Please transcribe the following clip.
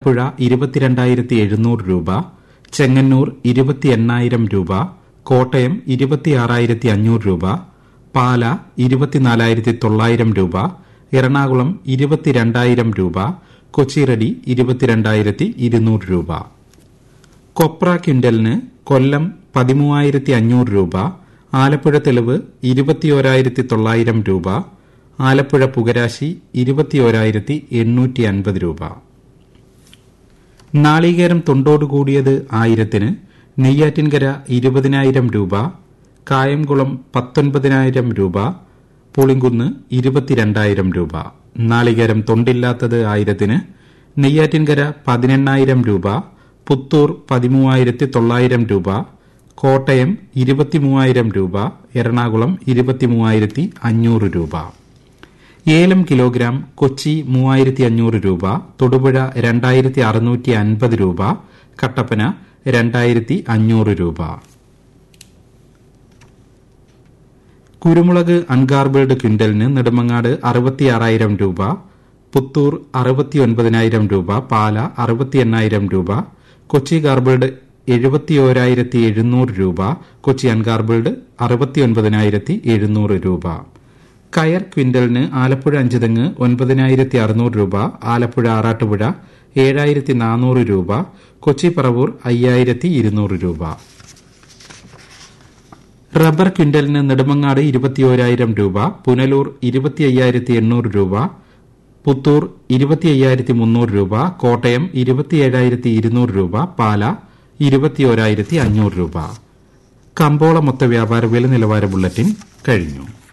പുഴ ഇരുപത്തിരണ്ടായിരത്തി എഴുന്നൂറ് രൂപ ചെങ്ങന്നൂർ ഇരുപത്തി എണ്ണായിരം രൂപ കോട്ടയം ഇരുപത്തിയാറായിരത്തി അഞ്ഞൂറ് രൂപ പാല ഇരുപത്തിനാലായിരത്തി തൊള്ളായിരം രൂപ എറണാകുളം ഇരുപത്തിരണ്ടായിരം രൂപ കൊച്ചിറടി ഇരുപത്തിരണ്ടായിരത്തി ഇരുന്നൂറ് രൂപ കൊപ്ര ക്വിന്റലിന് കൊല്ലം പതിമൂവായിരത്തി അഞ്ഞൂറ് രൂപ ആലപ്പുഴ തെളിവ് ഇരുപത്തിയോരായിരത്തി തൊള്ളായിരം രൂപ ആലപ്പുഴ പുകരാശി ഇരുപത്തിയോരായിരത്തി എണ്ണൂറ്റി അൻപത് രൂപ നാളികേരം തൊണ്ടോട് കൂടിയത് ആയിരത്തിന് നെയ്യാറ്റിൻകര ഇരുപതിനായിരം രൂപ കായംകുളം പത്തൊൻപതിനായിരം രൂപ പുളിങ്കുന്ന് ഇരുപത്തിരണ്ടായിരം രൂപ നാളികേരം തൊണ്ടില്ലാത്തത് ആയിരത്തിന് നെയ്യാറ്റിൻകര പതിനെണ്ണായിരം രൂപ പുത്തൂർ പതിമൂവായിരത്തി തൊള്ളായിരം രൂപ കോട്ടയം ഇരുപത്തിമൂവായിരം രൂപ എറണാകുളം ഇരുപത്തിമൂവായിരത്തി അഞ്ഞൂറ് രൂപ ഏലം കിലോഗ്രാം കൊച്ചി മൂവായിരത്തി അഞ്ഞൂറ് രൂപ തൊടുപുഴ രണ്ടായിരത്തി അറുന്നൂറ്റി അൻപത് രൂപ കട്ടപ്പന രണ്ടായിരത്തി അഞ്ഞൂറ് രൂപ കുരുമുളക് അൺഗാർബിൾഡ് ക്വിന്റലിന് നെടുമങ്ങാട് അറുപത്തിയാറായിരം രൂപ പുത്തൂർ അറുപത്തിയൊൻപതിനായിരം രൂപ പാല അറുപത്തി എണ്ണായിരം രൂപ കൊച്ചി ഗാർബിൾഡ് എഴുപത്തിയോരായിരത്തി എഴുന്നൂറ് രൂപ കൊച്ചി അൺഗാർബിൾഡ് അറുപത്തിയൊൻപതിനായിരത്തി എഴുന്നൂറ് രൂപ കയർ ക്വിന്റലിന് ആലപ്പുഴ അഞ്ചുതെങ്ങ് ഒൻപതിനായിരത്തി അറുന്നൂറ് രൂപ ആലപ്പുഴ ആറാട്ടുപുഴ ഏഴായിരത്തി നാനൂറ് രൂപ കൊച്ചി പറവൂർ അയ്യായിരത്തി ഇരുന്നൂറ് രൂപ റബ്ബർ ക്വിന്റലിന് നെടുമങ്ങാട് ഇരുപത്തിയോരായിരം രൂപ പുനലൂർ ഇരുപത്തി അയ്യായിരത്തി എണ്ണൂറ് രൂപ പുത്തൂർ ഇരുപത്തി അയ്യായിരത്തി മുന്നൂറ് രൂപ കോട്ടയം ഇരുപത്തിയേഴായിരത്തി ഇരുന്നൂറ് രൂപ പാല ഇരുപത്തിയോരായിരത്തി അഞ്ഞൂറ് രൂപ കമ്പോള മൊത്ത വ്യാപാര വില നിലവാര ബുള്ളറ്റിൻ കഴിഞ്ഞു